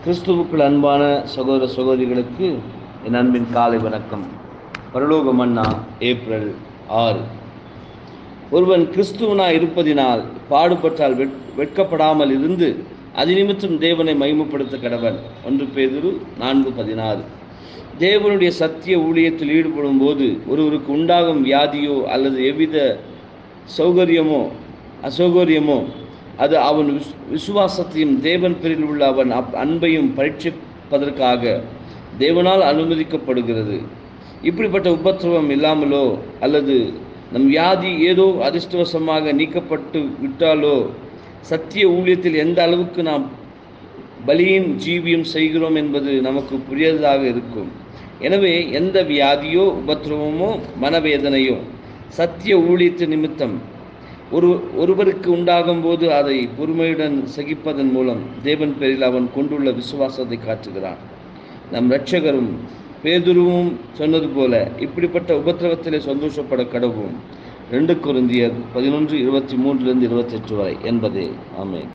கிறிஸ்துவுக்குள் அன்பான சகோதர சகோதரிகளுக்கு என் அன்பின் காலை வணக்கம் பரலோக மன்னா ஏப்ரல் ஆறு ஒருவன் கிறிஸ்துவனாய் இருப்பதினால் பாடுபட்டால் வெட் வெட்கப்படாமல் இருந்து அது நிமித்தம் தேவனை மகிமைப்படுத்த கடவன் ஒன்று பேதுரு நான்கு பதினாறு தேவனுடைய சத்திய ஊழியத்தில் ஈடுபடும் போது ஒருவருக்கு உண்டாகும் வியாதியோ அல்லது எவ்வித சௌகரியமோ அசௌகரியமோ அது அவன் விஸ் விசுவாசத்தையும் தேவன் பேரில் உள்ள அவன் அப் அன்பையும் பரீட்சிப்பதற்காக தேவனால் அனுமதிக்கப்படுகிறது இப்படிப்பட்ட உபத்திரவம் இல்லாமலோ அல்லது நம் வியாதி ஏதோ அதிர்ஷ்டவசமாக நீக்கப்பட்டு விட்டாலோ சத்திய ஊழியத்தில் எந்த அளவுக்கு நாம் பலியும் ஜீவியம் செய்கிறோம் என்பது நமக்கு புரியதாக இருக்கும் எனவே எந்த வியாதியோ உபத்திரவமோ மனவேதனையோ சத்திய ஊழியத்து நிமித்தம் ஒரு ஒருவருக்கு உண்டாகும் போது அதை பொறுமையுடன் சகிப்பதன் மூலம் தேவன் பேரில் அவன் கொண்டுள்ள விசுவாசத்தை காட்டுகிறான் நம் இரட்சகரும் பேதுருவும் சொன்னது போல இப்படிப்பட்ட உபத்திரவத்திலே சந்தோஷப்பட கடவும் ரெண்டு குருந்தியர் பதினொன்று இருபத்தி மூன்றிலிருந்து இருபத்தெட்டு வரை என்பதே ஆமை